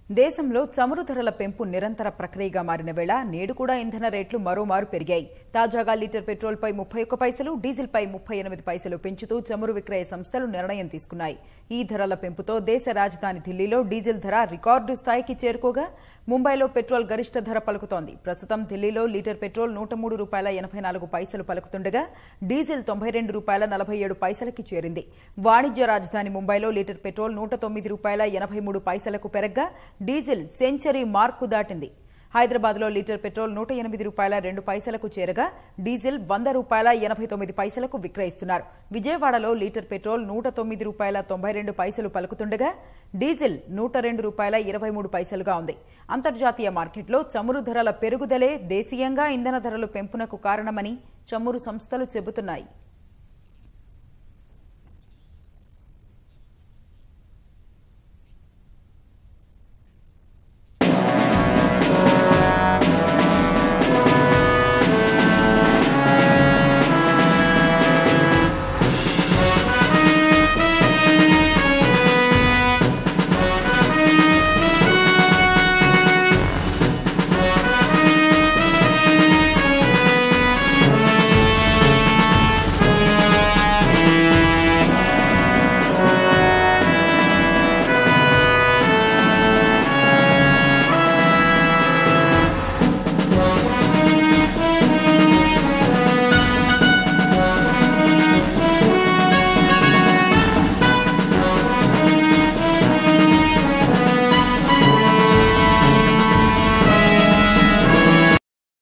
దేశంలో చమురు ధరల పెంపు నిరంతర ప్రక్రియగా మారిన వేళ నేడు కూడా ఇంధన రేట్లు మరోమారు పెరిగాయి తాజాగా లీటర్ పెట్రోల్పై ముప్పై ఒక్క పైసలు డీజిల్పై ముప్పై ఎనిమిది పైసలు పెంచుతూ చమురు విక్రయ సంస్థలు నిర్ణయం తీసుకున్నాయి ఈ ధరల పెంపుతో దేశ రాజధాని ఢిల్లీలో డీజిల్ ధర రికార్డు స్థాయికి చేరుకోగా ముంబైలో పెట్రోల్ గరిష్ట ధర పలుకుతోంది ప్రస్తుతం ఢిల్లీలో లీటర్ పెట్రోల్ నూట మూడు రూపాయల ఎనభై నాలుగు పైసలు పలుకుతుండగా డీజిల్ తొంభై రెండు రూపాయల నలభై ఏడు పైసలకి చేరింది వాణిజ్య రాజధాని ముంబైలో లీటర్ పెట్రోల్ నూట తొమ్మిది రూపాయల ఎనభై మూడు పైసలకు పెరగ్గా డీజిల్ సెంచరీ మార్కు దాటింది హైదరాబాద్లో లీటర్ పెట్రోల్ నూట ఎనిమిది రూపాయల రెండు పైసలకు చేరగా డీజిల్ వంద రూపాయల ఎనభై తొమ్మిది పైసలకు విక్రయిస్తున్నారు విజయవాడలో లీటర్ పెట్రోల్ నూట తొమ్మిది రూపాయల తొంభై రెండు పైసలు పలుకుతుండగా డీజిల్ నూట రెండు రూపాయల ఇరవై మూడు పైసలుగా ఉంది అంతర్జాతీయ మార్కెట్లో చమురు ధరల పెరుగుదలే దేశీయంగా ఇంధన ధరలు పెంపునకు కారణమని చమురు సంస్థలు చెబుతున్నాయి